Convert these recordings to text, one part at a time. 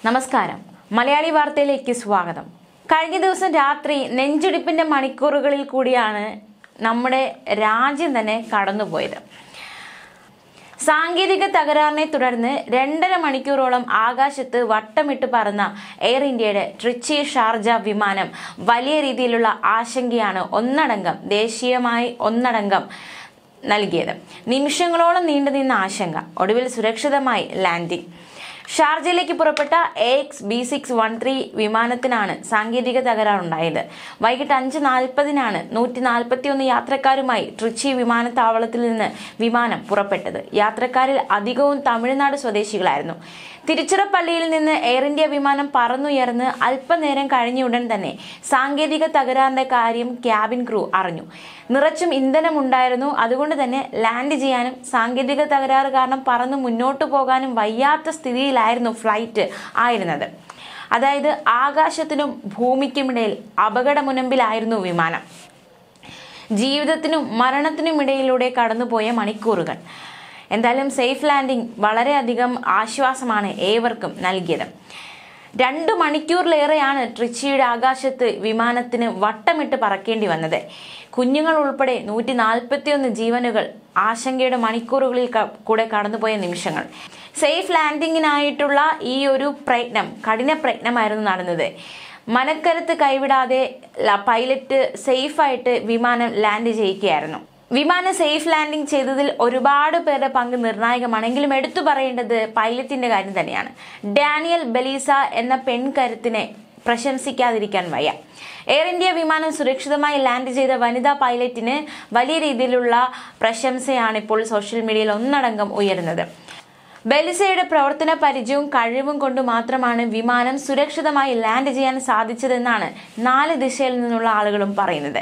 നമസ്കാരം മലയാളി വാർത്തയിലേക്ക് സ്വാഗതം കഴിഞ്ഞ ദിവസം രാത്രി നെഞ്ചിടിപ്പിന്റെ മണിക്കൂറുകളിൽ കൂടിയാണ് നമ്മുടെ രാജ്യം തന്നെ കടന്നുപോയത് സാങ്കേതിക തകരാറിനെ തുടർന്ന് രണ്ടര മണിക്കൂറോളം ആകാശത്ത് വട്ടമിട്ട് പറന്ന എയർ ഇന്ത്യയുടെ ട്രിച്ചി ഷാർജ വിമാനം വലിയ രീതിയിലുള്ള ആശങ്കയാണ് ഒന്നടങ്കം ദേശീയമായി ഒന്നടങ്കം നൽകിയത് നിമിഷങ്ങളോളം നീണ്ടുനിന്ന ആശങ്ക ഒടുവിൽ സുരക്ഷിതമായി ലാൻഡിംഗ് ഷാർജയിലേക്ക് പുറപ്പെട്ട A X B six one three വിമാനത്തിനാണ് സാങ്കേതിക തകരാറുണ്ടായത് വൈകിട്ട് അഞ്ച് നാൽപ്പതിനാണ് നൂറ്റി നാൽപ്പത്തിയൊന്ന് യാത്രക്കാരുമായി ട്രിച്ചി വിമാനത്താവളത്തിൽ നിന്ന് വിമാനം പുറപ്പെട്ടത് യാത്രക്കാരിൽ അധികവും തമിഴ്നാട് സ്വദേശികളായിരുന്നു തിരുച്ചിറപ്പള്ളിയിൽ നിന്ന് എയർ ഇന്ത്യ വിമാനം പറന്നുയർന്ന് അല്പനേരം കഴിഞ്ഞ ഉടൻ തന്നെ സാങ്കേതിക തകരാറിന്റെ കാര്യം ക്യാബിൻ ക്രൂ അറിഞ്ഞു നിറച്ചും ഇന്ധനമുണ്ടായിരുന്നു അതുകൊണ്ട് തന്നെ ലാൻഡ് ചെയ്യാനും സാങ്കേതിക തകരാറ് കാരണം പറന്ന് മുന്നോട്ട് പോകാനും വയ്യാത്ത സ്ഥിതിയിലായിരുന്നു ഫ്ലൈറ്റ് ആയിരുന്നത് അതായത് ആകാശത്തിനും ഭൂമിക്കുമിടയിൽ അപകട മുനമ്പിലായിരുന്നു വിമാനം ജീവിതത്തിനും മരണത്തിനും ഇടയിലൂടെ കടന്നുപോയ മണിക്കൂറുകൾ എന്തായാലും സേഫ് ലാൻഡിംഗ് വളരെയധികം ആശ്വാസമാണ് ഏവർക്കും നൽകിയത് രണ്ടു മണിക്കൂറിലേറെയാണ് ട്രിച്ചിയുടെ ആകാശത്ത് വിമാനത്തിന് വട്ടമിട്ട് പറക്കേണ്ടി വന്നത് കുഞ്ഞുങ്ങൾ ഉൾപ്പെടെ നൂറ്റി നാൽപ്പത്തിയൊന്ന് ജീവനുകൾ ആശങ്കയുടെ മണിക്കൂറുകളിൽ ക- കൂടെ കടന്നുപോയ നിമിഷങ്ങൾ സേഫ് ലാൻഡിങ്ങിനായിട്ടുള്ള ഈ ഒരു പ്രയത്നം കഠിന പ്രയത്നമായിരുന്നു നടന്നത് മനക്കരുത്ത് കൈവിടാതെ ല- പൈലറ്റ് സേഫായിട്ട് വിമാനം ലാൻഡ് ചെയ്യിക്കുകയായിരുന്നു വിമാനം സേഫ് ലാൻഡിംഗ് ചെയ്തതിൽ ഒരുപാട് പേരുടെ പങ്ക് നിർണായകമാണെങ്കിലും എടുത്തു പറയേണ്ടത് പൈലറ്റിന്റെ കാര്യം തന്നെയാണ് ഡാനിയൽ ബലീസ എന്ന പെൺകരുത്തിനെ പ്രശംസിക്കാതിരിക്കാൻ വയ്യ എയർ ഇന്ത്യ വിമാനം സുരക്ഷിതമായി ലാൻഡ് ചെയ്ത വനിതാ പൈലറ്റിന് വലിയ രീതിയിലുള്ള പ്രശംസയാണ് ഇപ്പോൾ സോഷ്യൽ മീഡിയയിൽ ഒന്നടങ്കം ഉയരുന്നത് ബെലിസയുടെ പ്രവർത്തന പരിചയവും കഴിവും കൊണ്ട് മാത്രമാണ് വിമാനം സുരക്ഷിതമായി ലാൻഡ് ചെയ്യാൻ സാധിച്ചതെന്നാണ് നാല് ദിശയിൽ നിന്നുള്ള ആളുകളും പറയുന്നത്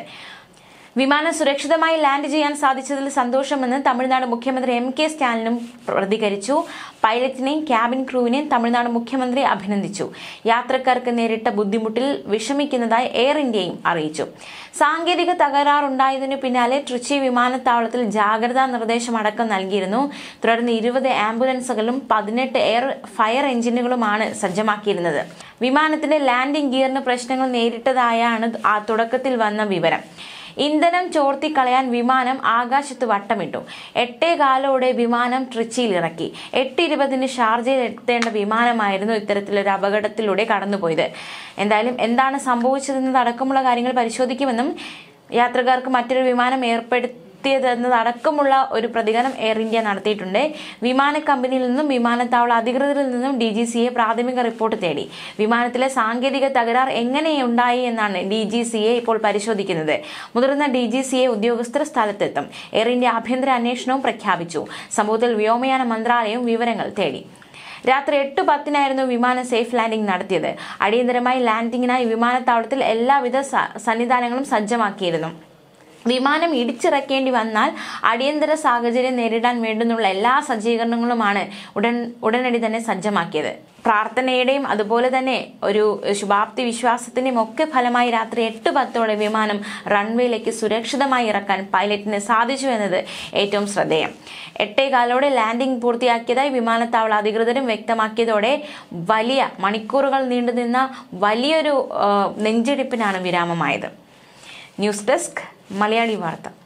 വിമാനം സുരക്ഷിതമായി ലാൻഡ് ചെയ്യാൻ സാധിച്ചതിൽ സന്തോഷമെന്ന് തമിഴ്നാട് മുഖ്യമന്ത്രി എം കെ സ്റ്റാലിനും പ്രതികരിച്ചു പൈലറ്റിനെയും ക്യാബിൻ ക്രൂവിനെയും തമിഴ്നാട് മുഖ്യമന്ത്രി അഭിനന്ദിച്ചു യാത്രക്കാർക്ക് നേരിട്ട ബുദ്ധിമുട്ടിൽ വിഷമിക്കുന്നതായി എയർ ഇന്ത്യയും അറിയിച്ചു സാങ്കേതിക തകരാറുണ്ടായതിനു പിന്നാലെ ട്രിച്ചി വിമാനത്താവളത്തിൽ ജാഗ്രതാ നിർദ്ദേശം അടക്കം നൽകിയിരുന്നു തുടർന്ന് ഇരുപത് ആംബുലൻസുകളും പതിനെട്ട് എയർ ഫയർ എഞ്ചിനുകളുമാണ് സജ്ജമാക്കിയിരുന്നത് വിമാനത്തിന്റെ ലാൻഡിംഗ് ഗിയറിന് പ്രശ്നങ്ങൾ നേരിട്ടതായാണ് ആ തുടക്കത്തിൽ വന്ന വിവരം ഇന്ധനം ചോർത്തിക്കളയാൻ വിമാനം ആകാശത്ത് വട്ടമിട്ടു എട്ടേ കാലോടെ വിമാനം ട്രിച്ചിയിൽ ഇറക്കി എട്ട് ഇരുപതിന് ഷാർജയിൽ എത്തേണ്ട വിമാനമായിരുന്നു ഇത്തരത്തിലൊരു അപകടത്തിലൂടെ കടന്നുപോയത് എന്തായാലും എന്താണ് സംഭവിച്ചതെന്നതടക്കമുള്ള കാര്യങ്ങൾ പരിശോധിക്കുമെന്നും യാത്രക്കാർക്ക് മറ്റൊരു വിമാനം ഏർപ്പെടുത്തിയതെന്നതടക്കമുള്ള ഒരു പ്രതികരണം എയർ ഇന്ത്യ നടത്തിയിട്ടുണ്ട് വിമാന കമ്പനിയിൽ നിന്നും വിമാനത്താവള അധികൃതരിൽ നിന്നും ഡി ജി സിയെ പ്രാഥമിക റിപ്പോർട്ട് തേടി വിമാനത്തിലെ സാങ്കേതിക തകരാർ എങ്ങനെയുണ്ടായി എന്നാണ് ഡി ജി സിയെ ഇപ്പോൾ പരിശോധിക്കുന്നത് മുതിർന്ന ഡി ജി സിയെ ഉദ്യോഗസ്ഥർ സ്ഥലത്തെത്തും എയർ ഇന്ത്യ ആഭ്യന്തര അന്വേഷണവും പ്രഖ്യാപിച്ചു സംഭവത്തിൽ വ്യോമയാന മന്ത്രാലയവും വിവരങ്ങൾ തേടി രാത്രി എട്ട് പത്തിനായിരുന്നു വിമാനം സേഫ് ലാൻഡിംഗ് നടത്തിയത് അടിയന്തരമായി ലാൻഡിംഗിനായി വിമാനത്താവളത്തിൽ എല്ലാവിധ സ- സന്നിധാനങ്ങളും സജ്ജമാക്കിയിരുന്നു വിമാനം ഇടിച്ചിറക്കേണ്ടി വന്നാൽ അടിയന്തര സാഹചര്യം നേരിടാൻ വേണ്ടുന്നുള്ള എല്ലാ സജ്ജീകരണങ്ങളുമാണ് ഉടൻ ഉടനടി തന്നെ സജ്ജമാക്കിയത് പ്രാർത്ഥനയുടെയും അതുപോലെ തന്നെ ഒരു ശുഭാപ്തി വിശ്വാസത്തിന്റെയും ഒക്കെ ഫലമായി രാത്രി എട്ട് പത്തോടെ വിമാനം റൺവേയിലേക്ക് സുരക്ഷിതമായി ഇറക്കാൻ പൈലറ്റിന് സാധിച്ചു എന്നത് ഏറ്റവും ശ്രദ്ധേയം എട്ടേകാലോടെ ലാൻഡിംഗ് പൂർത്തിയാക്കിയതായി വിമാനത്താവള അധികൃതരും വ്യക്തമാക്കിയതോടെ വലിയ മണിക്കൂറുകൾ നീണ്ടുനിന്ന വലിയൊരു ആ, നെഞ്ചിടിപ്പിനാണ് വിരാമമായത് ന്യൂസ് ഡെസ്ക് മലയാളി വാർത്ത